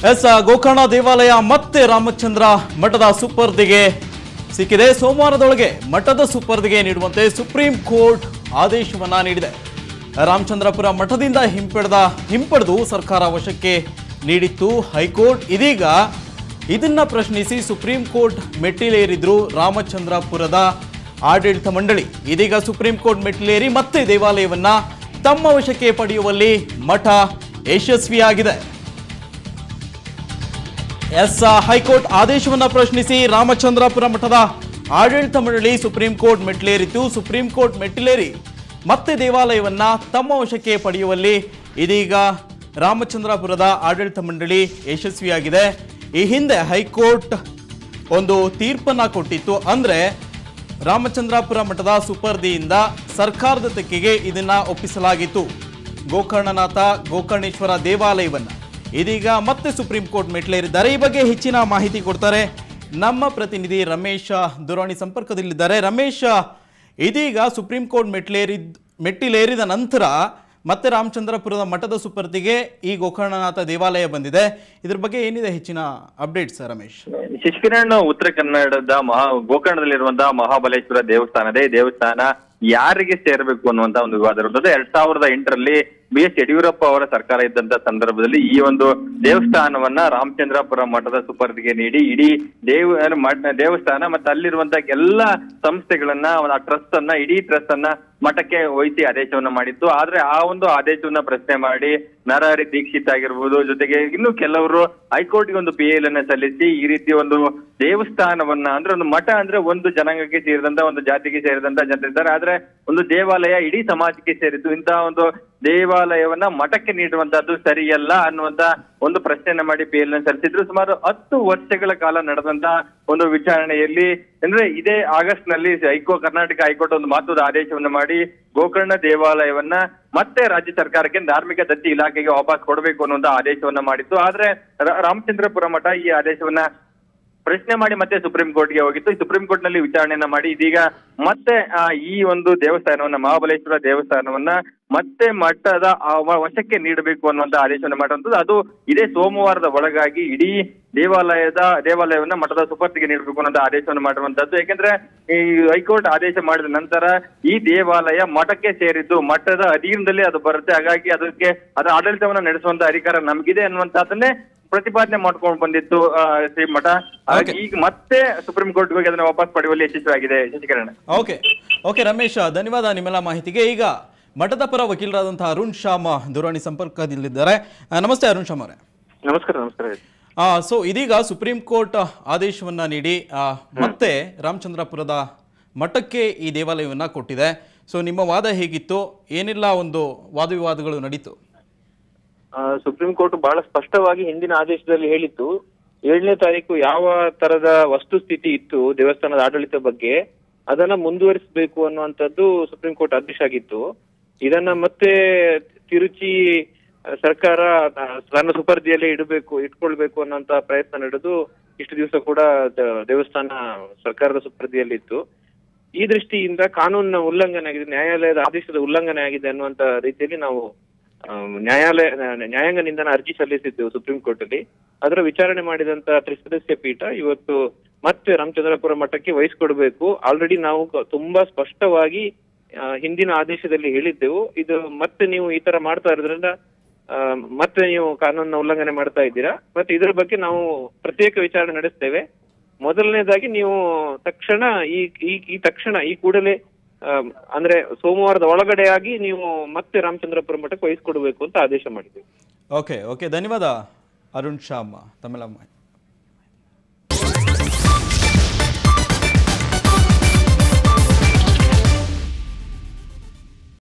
S Gokarna ದೇವಾಲಯ ಮತ್ತೆ ರಾಮಚಂದ್ರ ಮಠದ ಸುಪರ್ದಿಗೆ ಸಿಕ್ಕಿದೆ ಸೋಮವಾರದೊಳಗೆ ಮಠದ ಸುಪರ್ದಿಗೆ ನೀಡುವಂತೆ ಸುಪ್ರೀಂ ಕೋರ್ಟ್ ಆದೇಶವನ್ನ ನೀಡಿದೆ ರಾಮಚಂದ್ರಪುರ ಮಠದಿಂದ ಹಿಂಪಡೆದ ಹಿಂಪಡೆದು ಸರ್ಕಾರ ವಶಕ್ಕೆ ನೀಡಿತ್ತು ಹೈಕೋರ್ಟ್ ಇದೀಗ ಇದನ್ನ ಪ್ರಶ್ನಿಸಿ ಸುಪ್ರೀಂ ಕೋರ್ಟ್ ಮೆಟ್ಟಿಲೇರಿದ್ರು ರಾಮಚಂದ್ರಪುರದ ಆಡಳಿತ ಮಂಡಳಿ ಇದೀಗ ಸುಪ್ರೀಂ ಕೋರ್ಟ್ ಮೆಟ್ಟಿಲೇರಿ ಮತ್ತೆ ದೇವಾಲಯವನ್ನ ತಮ್ಮ ವಶಕ್ಕೆ ಪಡೆಯುವಲ್ಲಿ ಮಠ ಯಶಸ್ವಿಯಾಗಿದೆ ಎಸ್ ಹೈಕೋರ್ಟ್ ಆದೇಶವನ್ನ ಪ್ರಶ್ನಿಸಿ ರಾಮಚಂದ್ರಪುರ ಮಠದ ಆಡಳಿತ ಮಂಡಳಿ ಸುಪ್ರೀಂ ಕೋರ್ಟ್ ಮೆಟ್ಟಿಲೇರಿತ್ತು ಸುಪ್ರೀಂ ಕೋರ್ಟ್ ಮೆಟ್ಟಿಲೇರಿ ಮತ್ತೆ ದೇವಾಲಯವನ್ನ ತಮ್ಮ ವಶಕ್ಕೆ ಪಡೆಯುವಲ್ಲಿ ಇದೀಗ ರಾಮಚಂದ್ರಪುರದ ಆಡಳಿತ ಮಂಡಳಿ ಯಶಸ್ವಿಯಾಗಿದೆ ಈ ಹಿಂದೆ ಹೈಕೋರ್ಟ್ ಒಂದು ತೀರ್ಪನ್ನ ಕೊಟ್ಟಿತ್ತು ಅಂದ್ರೆ ರಾಮಚಂದ್ರಾಪುರ ಮಠದ ಸುಪರ್ದಿಯಿಂದ ಸರ್ಕಾರದ ತೆಕ್ಕೆಗೆ ಇದನ್ನ ಒಪ್ಪಿಸಲಾಗಿತ್ತು ಗೋಕರ್ಣನಾಥ ಗೋಕರ್ಣೇಶ್ವರ ದೇವಾಲಯವನ್ನ ಇದೀಗ ಮತ್ತೆ ಸುಪ್ರೀಂ ಕೋರ್ಟ್ ಮೆಟ್ಲೇರಿದ್ದಾರೆ ಈ ಬಗ್ಗೆ ಹೆಚ್ಚಿನ ಮಾಹಿತಿ ಕೊಡ್ತಾರೆ ನಮ್ಮ ಪ್ರತಿನಿಧಿ ರಮೇಶ ದೂರವಾಣಿ ಸಂಪರ್ಕದಲ್ಲಿದ್ದಾರೆ ರಮೇಶ ಇದೀಗ ಸುಪ್ರೀಂ ಕೋರ್ಟ್ ಮೆಟ್ಲೇರಿದ್ ಮೆಟ್ಟಿಲೇರಿದ ನಂತರ ಮತ್ತೆ ರಾಮಚಂದ್ರಪುರದ ಮಠದ ಸುಪರ್ದಿಗೆ ಈ ಗೋಕರ್ಣನಾಥ ದೇವಾಲಯ ಬಂದಿದೆ ಇದ್ರ ಬಗ್ಗೆ ಏನಿದೆ ಹೆಚ್ಚಿನ ಅಪ್ಡೇಟ್ಸ್ ರಮೇಶ್ ಶಶಿಕಿರಣ್ ಉತ್ತರ ಕನ್ನಡದ ಮಹಾ ಗೋಕರ್ಣದಲ್ಲಿರುವಂತಹ ಮಹಾಬಲೇಶ್ವರ ದೇವಸ್ಥಾನ ಇದೆ ಈ ದೇವಸ್ಥಾನ ಯಾರಿಗೆ ಸೇರ್ಬೇಕು ಅನ್ನುವಂತ ಒಂದು ವಿವಾದ ಇರುತ್ತದೆ ಎರಡ್ ಸಾವಿರದ ಎಂಟರಲ್ಲಿ ಬಿ ಎಸ್ ಯಡಿಯೂರಪ್ಪ ಅವರ ಸರ್ಕಾರ ಇದ್ದಂತ ಸಂದರ್ಭದಲ್ಲಿ ಈ ಒಂದು ದೇವಸ್ಥಾನವನ್ನ ರಾಮಚಂದ್ರಾಪುರ ಮಠದ ಸುಪರ್ದಿಗೆ ನೀಡಿ ಇಡೀ ದೇವ ಮಠ ದೇವಸ್ಥಾನ ಮತ್ತೆ ಅಲ್ಲಿರುವಂತಹ ಎಲ್ಲ ಸಂಸ್ಥೆಗಳನ್ನ ಆ ಟ್ರಸ್ಟ್ ಅನ್ನ ಇಡೀ ಟ್ರಸ್ಟ್ ಅನ್ನ ಮಠಕ್ಕೆ ವಹಿಸಿ ಆದೇಶವನ್ನ ಮಾಡಿತ್ತು ಆದ್ರೆ ಆ ಒಂದು ಆದೇಶವನ್ನ ಪ್ರಶ್ನೆ ಮಾಡಿ ನರಹರಿ ದೀಕ್ಷಿತ್ ಆಗಿರ್ಬೋದು ಜೊತೆಗೆ ಇನ್ನು ಕೆಲವರು ಹೈಕೋರ್ಟ್ಗೆ ಒಂದು ಪಿ ಎಲ್ ಅನ್ನ ಸಲ್ಲಿಸಿ ಈ ರೀತಿ ಒಂದು ದೇವಸ್ಥಾನವನ್ನ ಅಂದ್ರೆ ಒಂದು ಮಠ ಅಂದ್ರೆ ಒಂದು ಜನಾಂಗಕ್ಕೆ ಸೇರಿದಂತ ಒಂದು ಜಾತಿಗೆ ಸೇರಿದಂತ ಜನರಿದ್ದಾರೆ ಆದ್ರೆ ಒಂದು ದೇವಾಲಯ ಇಡೀ ಸಮಾಜಕ್ಕೆ ಸೇರಿದ್ದು ಇಂತಹ ಒಂದು ದೇವಾಲಯವನ್ನ ಮಠಕ್ಕೆ ನೀಡುವಂತಹದ್ದು ಸರಿಯಲ್ಲ ಅನ್ನುವಂತ ಒಂದು ಪ್ರಶ್ನೆಯನ್ನ ಮಾಡಿ ಪಿ ಎಲ್ ಸಲ್ಲಿಸಿದ್ರು ಸುಮಾರು ಹತ್ತು ವರ್ಷಗಳ ಕಾಲ ನಡೆದಂತ ಒಂದು ವಿಚಾರಣೆಯಲ್ಲಿ ಅಂದ್ರೆ ಇದೇ ಆಗಸ್ಟ್ ನಲ್ಲಿ ಹೈಕೋ ಕರ್ನಾಟಕ ಹೈಕೋರ್ಟ್ ಒಂದು ಮಹತ್ವದ ಆದೇಶವನ್ನ ಮಾಡಿ ಗೋಕರ್ಣ ದೇವಾಲಯವನ್ನ ಮತ್ತೆ ರಾಜ್ಯ ಸರ್ಕಾರಕ್ಕೆ ಧಾರ್ಮಿಕ ದತ್ತಿ ಇಲಾಖೆಗೆ ವಾಪಸ್ ಕೊಡಬೇಕು ಅನ್ನುವಂತ ಆದೇಶವನ್ನ ಮಾಡಿತ್ತು ಆದ್ರೆ ರ- ರಾಮಚಂದ್ರಪುರ ಮಠ ಈ ಆದೇಶವನ್ನ ಪ್ರಶ್ನೆ ಮಾಡಿ ಮತ್ತೆ ಸುಪ್ರೀಂ ಕೋರ್ಟ್ಗೆ ಹೋಗಿತ್ತು ಈ ಸುಪ್ರೀಂ ಕೋರ್ಟ್ ನಲ್ಲಿ ವಿಚಾರಣೆಯನ್ನ ಮಾಡಿ ಇದೀಗ ಮತ್ತೆ ಆ, ಈ ಒಂದು ದೇವಸ್ಥಾನವನ್ನ ಮಹಾಬಲೇಶ್ವರ ದೇವಸ್ಥಾನವನ್ನ ಮತ್ತೆ ಮಠದ ಆ ವ- ವಶಕ್ಕೆ ನೀಡಬೇಕು ಅನ್ನುವಂತ ಆದೇಶವನ್ನ ಮಾಡುವಂತದ್ದು ಅದು ಇದೇ ಸೋಮವಾರದ ಒಳಗಾಗಿ ಇಡೀ ದೇವಾಲಯದ ದೇವಾಲಯವನ್ನ ಮಠದ ಸುಪರ್ತಿಗೆ ನೀಡಬೇಕು ಅನ್ನೋ ಆದೇಶವನ್ನು ಮಾಡಿರುವಂತದ್ದು ಯಾಕೆಂದ್ರೆ ಈ ಹೈಕೋರ್ಟ್ ಆದೇಶ ಮಾಡಿದ ನಂತರ ಈ ದೇವಾಲಯ ಮಠಕ್ಕೆ ಸೇರಿದ್ದು ಮಠದ ಅಧೀನದಲ್ಲಿ ಅದು ಬರುತ್ತೆ ಹಾಗಾಗಿ ಅದಕ್ಕೆ ಅದರ ಆಡಳಿತವನ್ನ ನಡೆಸುವಂತ ಅಧಿಕಾರ ನಮಗಿದೆ ಅನ್ನುವಂತಹದನ್ನೇ ಪ್ರತಿಪಾದನೆ ಮಾಡ್ಕೊಂಡು ಬಂದಿತ್ತು ಆ, ಶ್ರೀ ಮಠ ಹಾಗಾಗಿ Okay. ಈಗ ಮತ್ತೆ ಸುಪ್ರೀಂ ಕೋರ್ಟ್ಗೆ ಹೋಗಿ ಅದನ್ನ ವಾಪಸ್ ಪಡೆಯುವಲ್ಲಿ ಯಶಸ್ವಿಯಾಗಿದೆ ಶಶಿಕರಣ ಓಕೆ ಓಕೆ ರಮೇಶ್ ಧನ್ಯವಾದ ನಿಮ್ಮೆಲ್ಲ ಮಾಹಿತಿಗೆ ಈಗ ಮಠದ ಪರ ವಕೀಲರಾದಂತಹ ಅರುಣ್ ಶಾಮ ದೂರವಾಣಿ ಸಂಪರ್ಕದಲ್ಲಿದ್ದಾರೆ ಆ, ನಮಸ್ತೆ ಅರುಣ್ ಶಾಮ್ ಅವರೇ ನಮಸ್ಕಾರ ನಮಸ್ಕಾರ ಸೊ ಇದೀಗ ಸುಪ್ರೀಂ ಕೋರ್ಟ್ ಆದೇಶವನ್ನ ನೀಡಿ ಆ, ಮತ್ತೆ ರಾಮಚಂದ್ರಪುರದ ಮಠಕ್ಕೆ ಈ ದೇವಾಲಯವನ್ನ ಕೊಟ್ಟಿದೆ ಸೊ ನಿಮ್ಮ ವಾದ ಹೇಗಿತ್ತು ಏನೆಲ್ಲ ಒಂದು ವಾದ ವಿವಾದಗಳು ನಡೀತು ಆ, ಸುಪ್ರೀಂ ಕೋರ್ಟ್ ಬಹಳ ಸ್ಪಷ್ಟವಾಗಿ ಹಿಂದಿನ ಆದೇಶದಲ್ಲಿ ಹೇಳಿತ್ತು ಏಳನೇ ತಾರೀಕು ಯಾವ ತರದ ವಸ್ತುಸ್ಥಿತಿ ಇತ್ತು ದೇವಸ್ಥಾನದ ಆಡಳಿತ ಬಗ್ಗೆ ಅದನ್ನ ಮುಂದುವರಿಸಬೇಕು ಅನ್ನುವಂಥದ್ದು ಸುಪ್ರೀಂ ಕೋರ್ಟ್ ಆದೇಶ ಆಗಿತ್ತು ಇದನ್ನ ಮತ್ತೆ ತಿರುಚಿ ಆ, ಸರ್ಕಾರ ಆ, ತನ್ನ ಸುಪರ್ದಿಯಲ್ಲೇ ಇಡಬೇಕು ಇಟ್ಕೊಳ್ಬೇಕು ಅನ್ನೋಂತ ಪ್ರಯತ್ನ ನಡೆದು ಇಷ್ಟು ದಿವಸ ಕೂಡ ದ- ದೇವಸ್ಥಾನ ಸರ್ಕಾರದ ಸುಪರ್ದಿಯಲ್ಲಿತ್ತು ಈ ದೃಷ್ಟಿಯಿಂದ ಕಾನೂನಿನ ಉಲ್ಲಂಘನೆ ಆಗಿದೆ ನ್ಯಾಯಾಲಯದ ಆದೇಶದ ಉಲ್ಲಂಘನೆ ಆಗಿದೆ ಅನ್ನುವಂತ ರೀತಿಯಲ್ಲಿ ನಾವು ಆ, ನ್ಯಾಯಾಲಯ ನ್ಯಾಯಾಂಗ ನಿಂದನ ಅರ್ಜಿ ಸಲ್ಲಿಸಿದ್ದೆವು ಸುಪ್ರೀಂ ಕೋರ್ಟ್ ಅಲ್ಲಿ ಅದರ ವಿಚಾರಣೆ ಮಾಡಿದಂತ ತ್ರಿಸದಸ್ಯ ಪೀಠ ಇವತ್ತು ಮತ್ತೆ ರಾಮಚಂದ್ರಪುರ ಮಠಕ್ಕೆ ವಹಿಸ್ಕೊಡ್ಬೇಕು ಆಲ್ರೆಡಿ ನಾವು ಕ- ತುಂಬಾ ಸ್ಪಷ್ಟವಾಗಿ ಆ, ಹಿಂದಿನ ಆದೇಶದಲ್ಲಿ ಹೇಳಿದ್ದೆವು ಇದು ಮತ್ತೆ ನೀವು ಈ ತರ ಮಾಡ್ತಾ ಇರೋದ್ರಿಂದ ಆ, ಮತ್ತೆ ನೀವು ಕಾನೂನಿನ ಉಲ್ಲಂಘನೆ ಮಾಡ್ತಾ ಇದ್ದೀರಾ ಮತ್ತೆ ಇದರ ಬಗ್ಗೆ ನಾವು ಪ್ರತ್ಯೇಕ ವಿಚಾರಣೆ ನಡೆಸ್ತೇವೆ ಮೊದಲನೇದಾಗಿ ನೀವು ತಕ್ಷಣ ಈ ಈ ಈ ತಕ್ಷಣ ಈ ಕೂಡಲೇ ಆಮ್, ಅಂದ್ರೆ ಸೋಮವಾರದ ಒಳಗಡೆಯಾಗಿ ನೀವು ಮತ್ತೆ ರಾಮಚಂದ್ರಪುರ ಮಠಕ್ಕೆ ವಹಿಸ್ಕೊಡ್ಬೇಕು ಅಂತ ಆದೇಶ ಮಾಡಿದ್ದೀವಿ ಓಕೆ ಓಕೆ ಧನ್ಯವಾದ ಅರುಣ್ ಶಾಮ್ ತಮ್ಮೆಲ್ಲ ಮಾಹಿತಿ